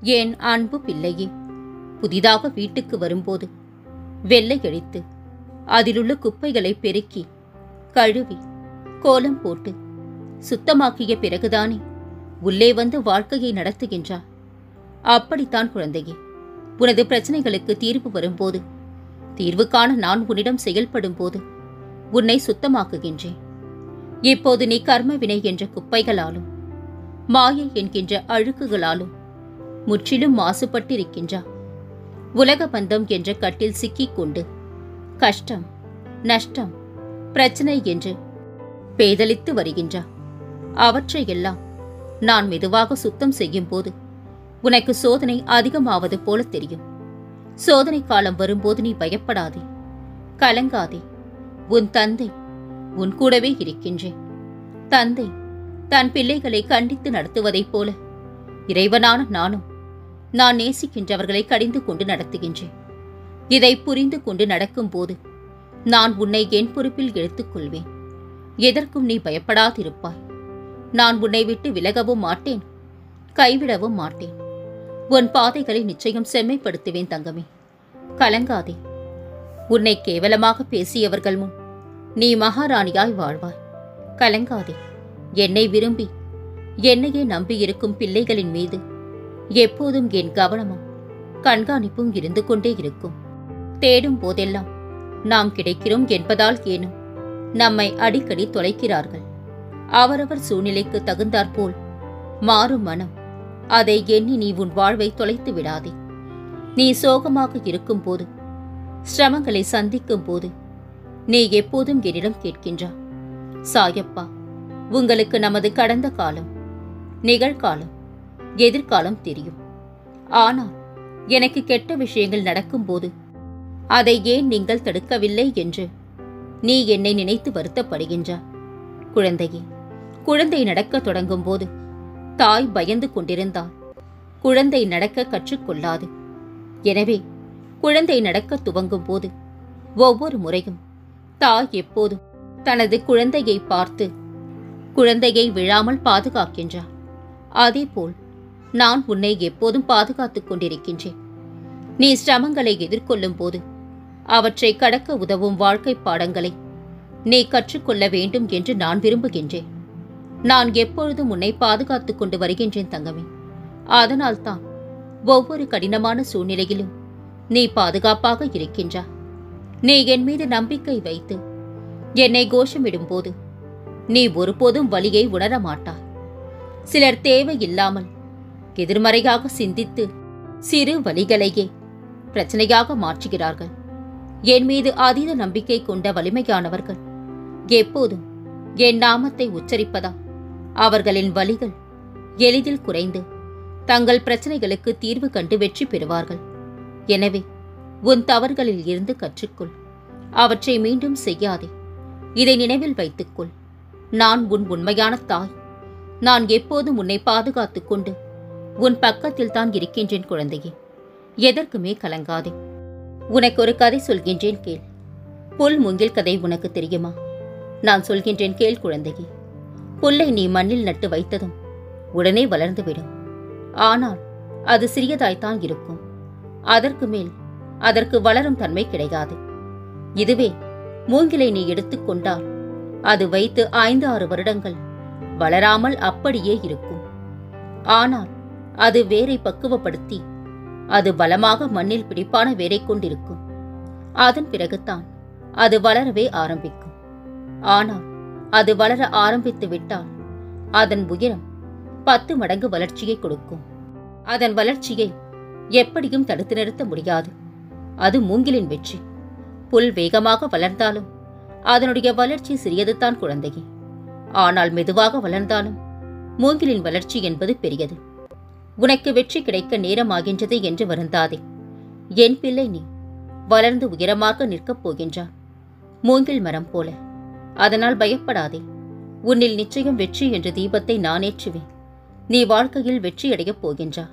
என் அன்பு பிள்ளையே புதிதாக வீட்டுக்கு வரும்போது வெள்ளை அடித்து அதிலுள்ள குப்பைகளை பெருக்கி கழுவி கோலம் போட்டு சுத்தமாக்கிய பிறகுதானே உள்ளே வந்து வாழ்க்கையை நடத்துகின்றார் அப்படித்தான் குழந்தையே உனது பிரச்சனைகளுக்கு தீர்வு வரும்போது தீர்வு காண நான் உன்னிடம் செயல்படும் போது உன்னை சுத்தமாக்குகின்றேன் இப்போது நீ கர்ம வினை என்ற குப்பைகளாலும் மாயை என்கின்ற அழுக்குகளாலும் முற்றிலும் மாசுபட்டிருக்கின்றா உலக பந்தம் என்ற கட்டில் சிக்கிக் கொண்டு கஷ்டம் நஷ்டம் பிரச்சனை என்று பேதலித்து வருகின்றா அவற்றையெல்லாம் நான் மெதுவாக சுத்தம் செய்யும் போது உனக்கு சோதனை அதிகமாவது போல தெரியும் சோதனை காலம் வரும்போது நீ பயப்படாதே கலங்காதே உன் தந்தை உன் கூடவே இருக்கின்றேன் தந்தை தன் பிள்ளைகளை கண்டித்து நடத்துவதைப் போல இறைவனான நானும் நான் நேசிக்கின்றவர்களை கடிந்து கொண்டு நடத்துகின்றேன் இதை புரிந்து கொண்டு நடக்கும்போது நான் உன்னை என் பொறுப்பில் எடுத்துக்கொள்வேன் எதற்கும் நீ பயப்படாதிருப்பாய் நான் உன்னை விட்டு விலகவும் மாட்டேன் கைவிடவும் மாட்டேன் உன் பாதைகளை நிச்சயம் செம்மைப்படுத்துவேன் தங்கமே கலங்காதே உன்னை கேவலமாக பேசியவர்கள் முன் நீ மகாராணியாய் வாழ்வாய் கலங்காதே என்னை விரும்பி என்னையே நம்பியிருக்கும் பிள்ளைகளின் மீது எப்போதும் என் கவனமும் கண்காணிப்பும் இருந்து கொண்டே இருக்கும் தேடும் போதெல்லாம் நாம் கிடைக்கிறோம் என்பதால் ஏனும் நம்மை அடிக்கடி தொலைக்கிறார்கள் அவரவர் சூழ்நிலைக்கு தகுந்தாற்போல் மாறும் மனம் அதை எண்ணி நீ உன் வாழ்வை தொலைத்து விடாதே நீ சோகமாக இருக்கும்போது சிரமங்களை சந்திக்கும் போது நீ எப்போதும் என்னிடம் கேட்கின்றா சாயப்பா உங்களுக்கு நமது கடந்த காலம் நிகழ்காலம் எதிர்காலம் தெரியும் ஆனால் எனக்கு கெட்ட விஷயங்கள் நடக்கும்போது அதை ஏன் நீங்கள் தடுக்கவில்லை என்று நீ என்னை நினைத்து வருத்தப்படுகின்றா குழந்தையே குழந்தை நடக்கத் தொடங்கும் போது தாய் பயந்து கொண்டிருந்தால் குழந்தை நடக்க கற்றுக்கொள்ளாது எனவே குழந்தை நடக்க துவங்கும் போது ஒவ்வொரு முறையும் தாய் எப்போதும் தனது குழந்தையை பார்த்து குழந்தையை விழாமல் பாதுகாக்கின்றார் அதேபோல் நான் உன்னை எப்போதும் பாதுகாத்துக் கொண்டிருக்கின்றேன் நீ சிரமங்களை எதிர்கொள்ளும் போது அவற்றை கடக்க உதவும் வாழ்க்கை பாடங்களை நீ கற்றுக்கொள்ள வேண்டும் என்று நான் விரும்புகின்றேன் நான் எப்பொழுதும் உன்னை பாதுகாத்துக் கொண்டு வருகின்றேன் தங்கமே அதனால்தான் ஒவ்வொரு கடினமான சூழ்நிலையிலும் நீ பாதுகாப்பாக இருக்கின்றா நீ என் மீது நம்பிக்கை வைத்து என்னை கோஷமிடும்போது நீ ஒருபோதும் வலியை உணர மாட்டாய் சிலர் தேவையில்லாமல் எதிர்மறையாக சிந்தித்து சிறு வலிகளையே பிரச்சனையாக மாற்றுகிறார்கள் என் மீது அதீத நம்பிக்கை கொண்ட வலிமையானவர்கள் எப்போதும் என் நாமத்தை உச்சரிப்பதா அவர்களின் வலிகள் எளிதில் குறைந்து தங்கள் பிரச்சனைகளுக்கு தீர்வு கண்டு வெற்றி பெறுவார்கள் எனவே உன் தவறுகளில் இருந்து கற்றுக்கொள் அவற்றை மீண்டும் செய்யாதே இதை நினைவில் வைத்துக்கொள் நான் உன் உண்மையான தாய் நான் எப்போதும் உன்னை பாதுகாத்துக் கொண்டு உன் பக்கத்தில் தான் இருக்கின்றேன் குழந்தையே எதற்குமே கலங்காதே உனக்கு ஒரு கதை சொல்கின்றேன் கேள் புல் முங்கில் கதை உனக்கு தெரியுமா நான் சொல்கின்றேன் கேள் குழந்தையே புல்லை நீ மண்ணில் நட்டு வைத்ததும் உடனே வளர்ந்துவிடும் ஆனால் அது சிறியதாய்த்தான் இருக்கும் அதற்கு மேல் அதற்கு வளரும் தன்மை கிடையாது இதுவே மூங்கிலை நீ எடுத்துக்கொண்டால் அது வைத்து ஐந்து ஆறு வருடங்கள் வளராமல் அப்படியே இருக்கும் ஆனால் அது வேரை பக்குவப்படுத்தி அது பலமாக மண்ணில் பிடிப்பான வேரை கொண்டிருக்கும் அதன் பிறகுதான் அது வளரவே ஆரம்பிக்கும் ஆனால் அது வளர ஆரம்பித்து விட்டால் அதன் உயரம் பத்து மடங்கு வளர்ச்சியை கொடுக்கும் அதன் வளர்ச்சியை எப்படியும் தடுத்து நிறுத்த முடியாது அது மூங்கிலின் வெற்றி புல் வேகமாக வளர்ந்தாலும் அதனுடைய வளர்ச்சி சிறியதுதான் குழந்தையே ஆனால் மெதுவாக வளர்ந்தாலும் மூங்கிலின் வளர்ச்சி என்பது பெரியது உனக்கு வெற்றி கிடைக்க நேரமாகின்றது என்று வருந்தாதே என் பிள்ளை நீ வளர்ந்து உயரமாக நிற்கப் போகின்றான் மூங்கில் மரம் போல அதனால் பயப்படாதே உன்னில் நிச்சயம் வெற்றி என்ற தீபத்தை நான் ஏற்றுவேன் நீ வாழ்க்கையில் வெற்றியடையப் போகின்றா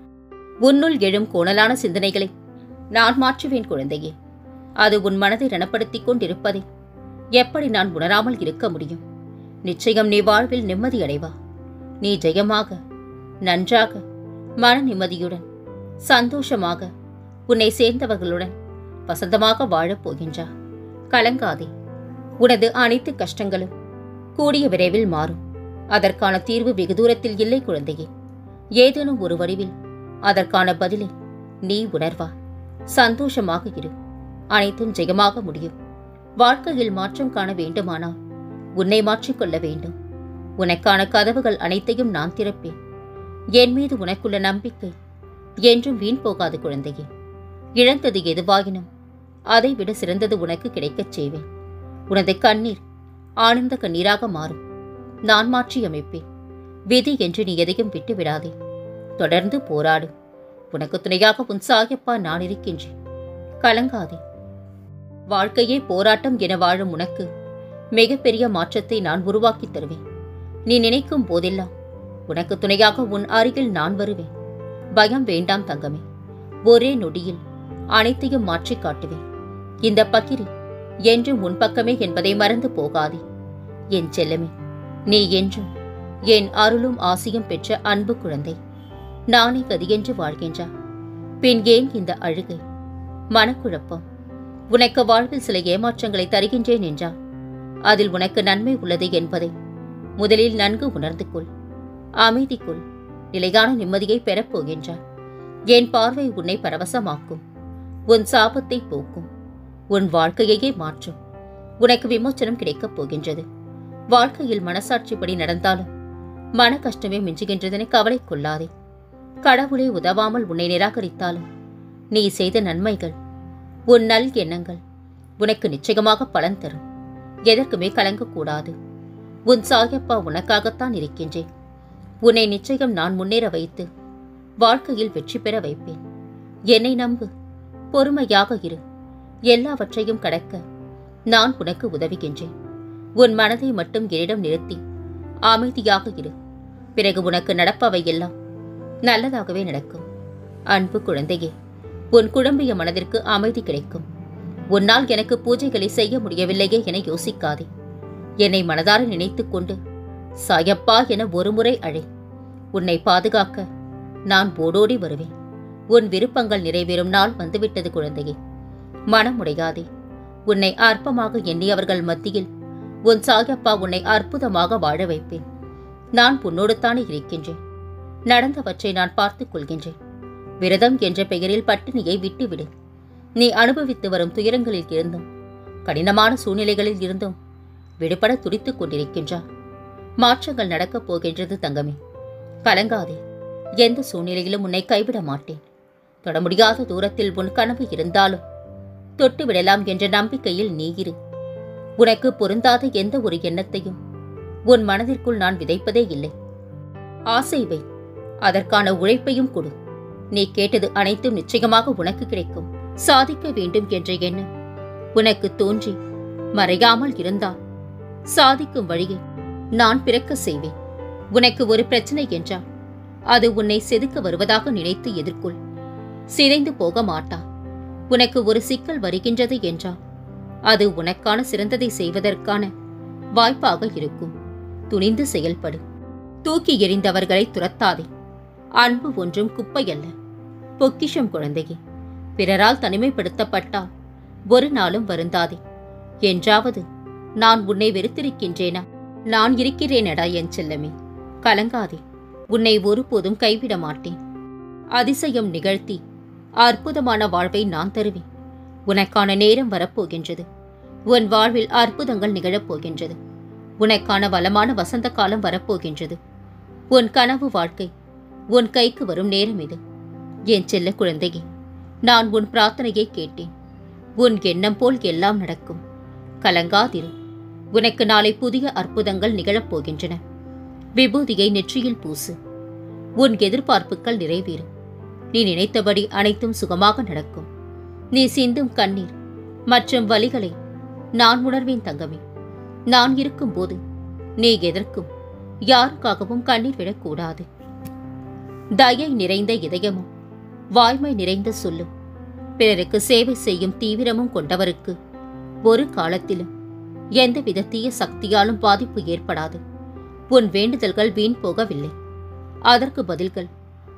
உன்னுள் எழும் கோணலான சிந்தனைகளை நான் மாற்றுவேன் குழந்தையே அது உன் மனதை ரணப்படுத்திக் கொண்டிருப்பதை எப்படி நான் உணராமல் இருக்க முடியும் நிச்சயம் நீ வாழ்வில் நிம்மதி அடைவா நீ ஜெயமாக நன்றாக மன நிம்மதியுடன் சந்தோஷமாக உன்னை சேர்ந்தவர்களுடன் வசந்தமாக வாழப் போகின்றார் கலங்காதே உனது அனைத்து கஷ்டங்களும் கூடிய விரைவில் மாறும் அதற்கான தீர்வு வெகு தூரத்தில் இல்லை குழந்தையே ஏதேனும் ஒரு வடிவில் அதற்கான பதிலை நீ உணர்வாய் சந்தோஷமாக இரு அனைத்தும் ஜெயமாக முடியும் வாழ்க்கையில் மாற்றம் காண வேண்டுமானால் உன்னை மாற்றிக்கொள்ள வேண்டும் உனக்கான கதவுகள் அனைத்தையும் நான் திறப்பேன் என் மீது உனக்குள்ள நம்பிக்கை என்றும் வீண் போகாது குழந்தையே இழந்தது எதுவாயினும் அதைவிட சிறந்தது உனக்கு கிடைக்கச் செய்வேன் உனது கண்ணீர் ஆனந்த கண்ணீராக மாறும் நான் மாற்றி அமைப்பேன் விதி என்று நீ எதையும் விட்டு விடாதே தொடர்ந்து போராடு உனக்கு துணையாக உன் சாயப்பா நான் இருக்கின்றேன் கலங்காதே வாழ்க்கையே போராட்டம் என வாழும் உனக்கு மிகப்பெரிய மாற்றத்தை நான் உருவாக்கித் தருவேன் நீ நினைக்கும் போதெல்லாம் உனக்கு துணையாக உன் அருகில் நான் வருவேன் பயம் வேண்டாம் தங்கமே ஒரே நொடியில் அனைத்தையும் மாற்றிக் காட்டுவேன் இந்த பக்கிரி என்றும் உன் பக்கமே என்பதை மறந்து போகாதே என் செல்லமே நீ என்றும் என் அருளும் ஆசியும் பெற்ற அன்பு குழந்தை நானே கதியென்று வாழ்கின்றா பின் ஏன் இந்த அழுகை மனக்குழப்பம் உனக்கு வாழ்வில் சில ஏமாற்றங்களை தருகின்றேன் என்றா அதில் உனக்கு நன்மை உள்ளது என்பதை முதலில் நன்கு உணர்ந்து கொள் அமைதி கொள் நிலையான நிம்மதியை பெறப் போகின்றார் என் பார்வை உன்னை பரவசமாக்கும் உன் சாபத்தை போக்கும் உன் வாழ்க்கையையே மாற்றும் உனக்கு விமோச்சனம் கிடைக்கப் போகின்றது வாழ்க்கையில் மனசாட்சிப்படி நடந்தாலும் மன கஷ்டமே மிஞ்சுகின்றதென கவலை கொள்ளாதே கடவுளே உதவாமல் உன்னை நிராகரித்தாலும் நீ செய்த நன்மைகள் உன் நல் எண்ணங்கள் உனக்கு நிச்சயமாக பலன் தரும் எதற்குமே கலங்கக்கூடாது உன் சாயப்பா உனக்காகத்தான் இருக்கின்றேன் உன்னை நிச்சயம் நான் முன்னேற வைத்து வாழ்க்கையில் வெற்றி பெற வைப்பேன் என்னை நம்பு பொறுமையாக இரு எல்லாவற்றையும் கடக்க நான் உனக்கு உதவுகின்றேன் உன் மனதை மட்டும் என்னிடம் நிறுத்தி அமைதியாக இரு பிறகு உனக்கு நடப்பவை எல்லாம் நல்லதாகவே நடக்கும் அன்பு குழந்தையே உன் குழம்பிய மனதிற்கு அமைதி கிடைக்கும் உன்னால் எனக்கு பூஜைகளை செய்ய முடியவில்லையே என யோசிக்காதே என்னை மனதார நினைத்துக் கொண்டு சாயப்பா என ஒருமுறை அழை உன்னை பாதுகாக்க நான் ஓடோடி வருவேன் உன் விருப்பங்கள் நிறைவேறும் நாள் வந்துவிட்டது குழந்தையே மனமுடையாதே உன்னை அற்பமாக எண்ணியவர்கள் மத்தியில் உன் சாயப்பா உன்னை அற்புதமாக வாழ வைப்பேன் நான் உன்னோடுத்தானே இருக்கின்றேன் நடந்தவற்றை நான் பார்த்துக் கொள்கின்றேன் விரதம் என்ற பெயரில் பட்டினியை விட்டுவிடு நீ அனுபவித்து வரும் துயரங்களில் இருந்தும் கடினமான சூழ்நிலைகளில் இருந்தும் விடுபட துடித்துக் கொண்டிருக்கின்றார் மாற்றங்கள் நடக்கப் போகின்றது தங்கமே கலங்காதே எந்த சூழ்நிலையிலும் உன்னை கைவிட மாட்டேன் தொட முடியாத தூரத்தில் உன் கனவு இருந்தாலும் தொட்டு விடலாம் என்ற நம்பிக்கையில் நீ இரு உனக்கு பொருந்தாத எந்த ஒரு எண்ணத்தையும் உன் மனதிற்குள் நான் விதைப்பதே இல்லை ஆசை வை அதற்கான உழைப்பையும் கொடு நீ கேட்டது அனைத்தும் நிச்சயமாக உனக்கு கிடைக்கும் சாதிக்க வேண்டும் என்ற எண்ணம் உனக்கு தோன்றி மறையாமல் இருந்தால் சாதிக்கும் வழியை நான் பிறக்க செய்வேன் உனக்கு ஒரு பிரச்சனை என்றால் அது உன்னை செதுக்க வருவதாக நினைத்து எதிர்கொள் சிதைந்து போக மாட்டா உனக்கு ஒரு சிக்கல் வருகின்றது என்றால் அது உனக்கான சிறந்ததை செய்வதற்கான வாய்ப்பாக இருக்கும் துணிந்து செயல்படு தூக்கி எறிந்தவர்களை துரத்தாதே அன்பு ஒன்றும் குப்பையல்ல பொக்கிஷம் குழந்தையே பிறரால் தனிமைப்படுத்தப்பட்டால் ஒரு நாளும் வருந்தாதே என்றாவது நான் உன்னை வெறுத்திருக்கின்றேனா நான் இருக்கிறேனடா என் செல்லமே கலங்காதே உன்னை ஒருபோதும் கைவிட மாட்டேன் அதிசயம் நிகழ்த்தி அற்புதமான வாழ்வை நான் தருவேன் உனக்கான நேரம் வரப்போகின்றது உன் வாழ்வில் அற்புதங்கள் நிகழப் போகின்றது உனக்கான வளமான வசந்த காலம் வரப்போகின்றது உன் கனவு வாழ்க்கை உன் கைக்கு வரும் நேரம் இது என் செல்ல குழந்தையே நான் உன் பிரார்த்தனையை கேட்டேன் உன் எண்ணம் போல் எல்லாம் நடக்கும் கலங்காதிரு உனக்கு நாளை புதிய அற்புதங்கள் நிகழப் போகின்றன விபூதியை நெற்றியில் பூசு உன் எதிர்பார்ப்புகள் நிறைவேறும் நீ நினைத்தபடி அனைத்தும் சுகமாக நடக்கும் நீ சிந்தும் கண்ணீர் மற்றும் வலிகளை நான் உணர்வேன் தங்கமே நான் இருக்கும்போது நீ எதற்கும் யாருக்காகவும் கண்ணீர் விடக்கூடாது தயை நிறைந்த இதயமும் வாய்மை நிறைந்த சொல்லும் பிறருக்கு சேவை செய்யும் தீவிரமும் கொண்டவருக்கு ஒரு காலத்திலும் எந்தவித தீய சக்தியாலும் பாதிப்பு ஏற்படாது உன் வேண்டுதல்கள் வீண் போகவில்லை அதற்கு பதில்கள்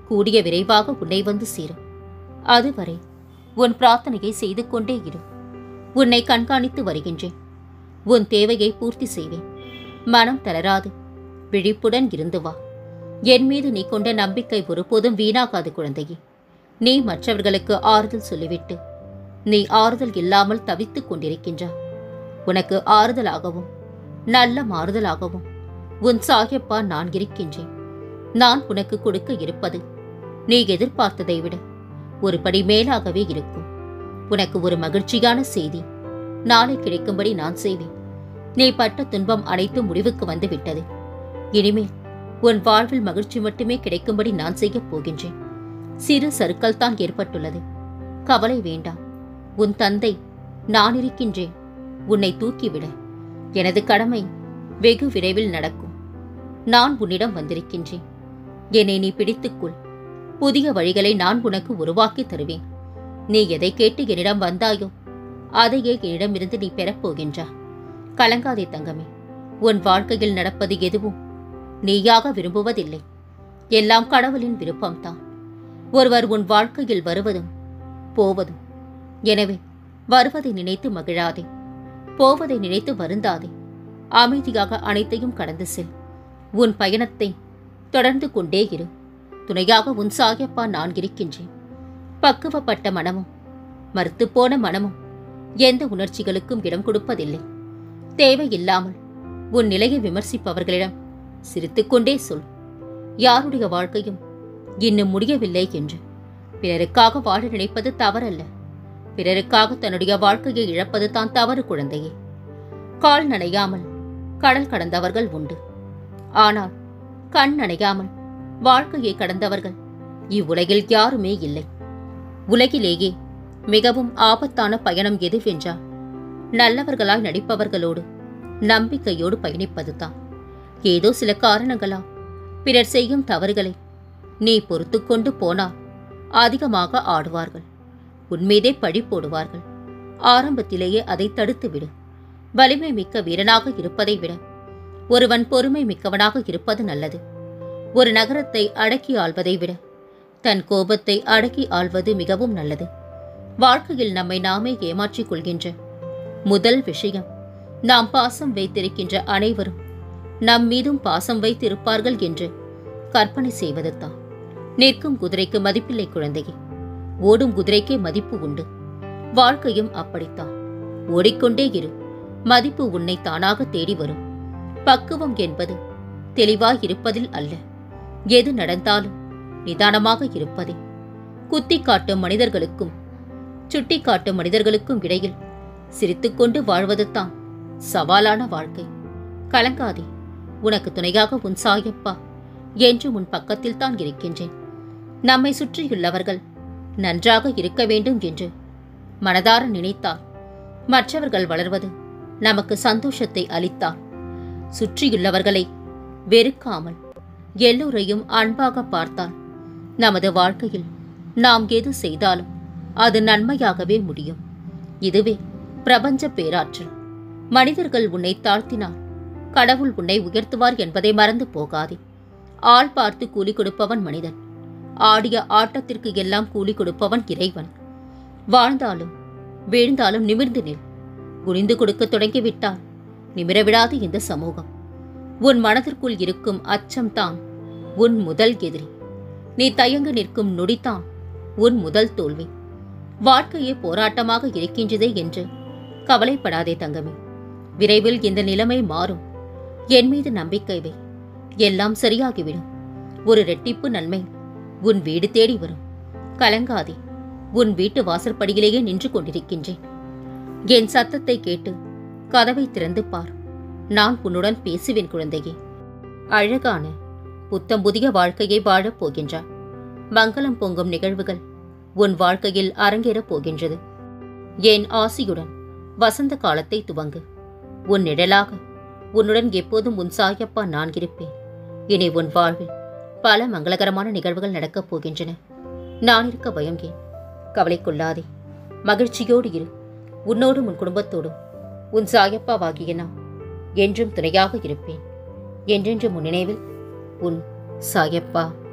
கூடிய விரைவாக உன்னை வந்து சேரும் அதுவரை உன் பிரார்த்தனையை செய்து கொண்டே இரு உன்னை கண்காணித்து வருகின்றேன் உன் தேவையை பூர்த்தி செய்வேன் மனம் தளராது விழிப்புடன் இருந்து வா என் மீது நீ கொண்ட நம்பிக்கை ஒருபோதும் வீணாகாது குழந்தையே நீ மற்றவர்களுக்கு ஆறுதல் சொல்லிவிட்டு நீ ஆறுதல் இல்லாமல் தவித்துக் கொண்டிருக்கின்றாய் உனக்கு ஆறுதலாகவும் நல்ல மாறுதலாகவும் உன் சாயப்பா நான் இருக்கின்றேன் நான் உனக்கு கொடுக்க இருப்பது நீ எதிர்பார்த்ததை விட ஒரு படி மேலாகவே இருக்கும் உனக்கு ஒரு மகிழ்ச்சியான செய்தி நாளை கிடைக்கும்படி நான் செய்வேன் நீ பட்ட துன்பம் அனைத்தும் முடிவுக்கு வந்து விட்டது இனிமேல் உன் வாழ்வில் மகிழ்ச்சி மட்டுமே கிடைக்கும்படி நான் செய்யப் போகின்றேன் சிறு சறுக்கல் தான் ஏற்பட்டுள்ளது கவலை வேண்டாம் உன் தந்தை நான் இருக்கின்றேன் உன்னை தூக்கிவிட எனது கடமை வெகு விரைவில் நடக்கும் நான் உன்னிடம் வந்திருக்கின்றேன் என்னை நீ பிடித்துக்கொள் புதிய வழிகளை நான் உனக்கு உருவாக்கி தருவேன் நீ எதை கேட்டு என்னிடம் வந்தாயோ அதையே என்னிடமிருந்து நீ பெறப்போகின்றா கலங்காதே தங்கமே உன் வாழ்க்கையில் நடப்பது எதுவும் நீயாக விரும்புவதில்லை எல்லாம் கடவுளின் விருப்பம்தான் ஒருவர் உன் வாழ்க்கையில் வருவதும் போவதும் எனவே வருவதை நினைத்து மகிழாதே போவதை நினைத்து வருந்தாதே அமைதியாக அனைத்தையும் கடந்து செல் உன் பயணத்தை தொடர்ந்து கொண்டே இரு துணையாக உன் சாயப்பா நான் இருக்கின்றேன் பக்குவப்பட்ட மனமும் மறுத்துப்போன மனமும் எந்த உணர்ச்சிகளுக்கும் இடம் கொடுப்பதில்லை தேவையில்லாமல் உன் நிலையை விமர்சிப்பவர்களிடம் சிரித்துக்கொண்டே சொல் யாருடைய வாழ்க்கையும் இன்னும் முடியவில்லை என்று பிறருக்காக வாழ நினைப்பது தவறல்ல பிறருக்காக தன்னுடைய வாழ்க்கையை இழப்பது தான் தவறு குழந்தையே கால் நனையாமல் கடல் கடந்தவர்கள் உண்டு ஆனால் கண் நனையாமல் வாழ்க்கையை கடந்தவர்கள் இவ்வுலகில் யாருமே இல்லை உலகிலேயே மிகவும் ஆபத்தான பயணம் எதுவென்றால் நல்லவர்களாய் நடிப்பவர்களோடு நம்பிக்கையோடு பயணிப்பதுதான் ஏதோ சில காரணங்களா பிறர் செய்யும் தவறுகளை நீ பொறுத்து கொண்டு போனால் அதிகமாக ஆடுவார்கள் உன்மீதே பழி போடுவார்கள் ஆரம்பத்திலேயே அதை தடுத்துவிடு வலிமை மிக்க வீரனாக இருப்பதை விட ஒருவன் பொறுமை மிக்கவனாக இருப்பது நல்லது ஒரு நகரத்தை அடக்கி ஆள்வதை விட தன் கோபத்தை அடக்கி ஆள்வது மிகவும் நல்லது வாழ்க்கையில் நம்மை நாமே ஏமாற்றிக் கொள்கின்ற முதல் விஷயம் நாம் பாசம் வைத்திருக்கின்ற அனைவரும் நம் மீதும் பாசம் வைத்திருப்பார்கள் என்று கற்பனை செய்வதுதான் நிற்கும் குதிரைக்கு மதிப்பில்லை குழந்தையே ஓடும் குதிரைக்கே மதிப்பு உண்டு வாழ்க்கையும் அப்படித்தான் ஓடிக்கொண்டே இரு மதிப்பு உன்னை தானாக தேடி வரும் பக்குவம் என்பது தெளிவாய் இருப்பதில் அல்ல எது நடந்தாலும் நிதானமாக இருப்பதே குத்தி காட்டும் மனிதர்களுக்கும் சுட்டி காட்டும் மனிதர்களுக்கும் இடையில் சிரித்துக்கொண்டு வாழ்வதுதான் சவாலான வாழ்க்கை கலங்காதே உனக்கு துணையாக உன் சாயப்பா என்று உன் பக்கத்தில் தான் இருக்கின்றேன் நம்மை சுற்றியுள்ளவர்கள் நன்றாக இருக்க வேண்டும் என்று மனதார நினைத்தால் மற்றவர்கள் வளர்வது நமக்கு சந்தோஷத்தை அளித்தார் சுற்றியுள்ளவர்களை வெறுக்காமல் எல்லோரையும் அன்பாக பார்த்தால் நமது வாழ்க்கையில் நாம் எது செய்தாலும் அது நன்மையாகவே முடியும் இதுவே பிரபஞ்ச பேராற்றல் மனிதர்கள் உன்னை தாழ்த்தினால் கடவுள் உன்னை உயர்த்துவார் என்பதை மறந்து போகாதே ஆள் பார்த்து கூலி கொடுப்பவன் மனிதன் ஆடிய ஆட்டத்திற்கு எல்லாம் கூலி கொடுப்பவன் இறைவன் வாழ்ந்தாலும் வீழ்ந்தாலும் நிமிர்ந்து நில் குனிந்து கொடுக்க தொடங்கிவிட்டால் நிமிர விடாது இந்த சமூகம் உன் மனதிற்குள் இருக்கும் அச்சம்தான் உன் முதல் எதிரி நீ தயங்கு நிற்கும் நொடிதான் உன் முதல் தோல்வி வாழ்க்கையே போராட்டமாக இருக்கின்றதே என்று கவலைப்படாதே தங்கமே விரைவில் இந்த நிலைமை மாறும் என் மீது நம்பிக்கை வை எல்லாம் சரியாகிவிடும் ஒரு ரெட்டிப்பு நன்மை உன் வீடு தேடி வரும் கலங்காதே உன் வீட்டு வாசற்படியிலேயே நின்று கொண்டிருக்கின்றேன் என் சத்தத்தை கேட்டு கதவை திறந்து பார் நான் உன்னுடன் பேசுவேன் குழந்தையே அழகான புத்தம் புதிய வாழ்க்கையை வாழப் போகின்றாய் மங்களம் பொங்கும் நிகழ்வுகள் உன் வாழ்க்கையில் அரங்கேறப் போகின்றது என் ஆசியுடன் வசந்த காலத்தை துவங்கு உன் நிழலாக உன்னுடன் எப்போதும் உன் சாயப்பா நான் இருப்பேன் இனி உன் வாழ்வில் பல மங்களகரமான நிகழ்வுகள் நடக்கப் போகின்றன நான் இருக்க பயம் ஏன் கவலை கொள்ளாதே மகிழ்ச்சியோடு இரு உன்னோடும் உன் குடும்பத்தோடும் உன் சாயப்பாவாகிய நான் என்றும் துணையாக இருப்பேன் என்றென்றும் உன் நினைவில் உன் சாயப்பா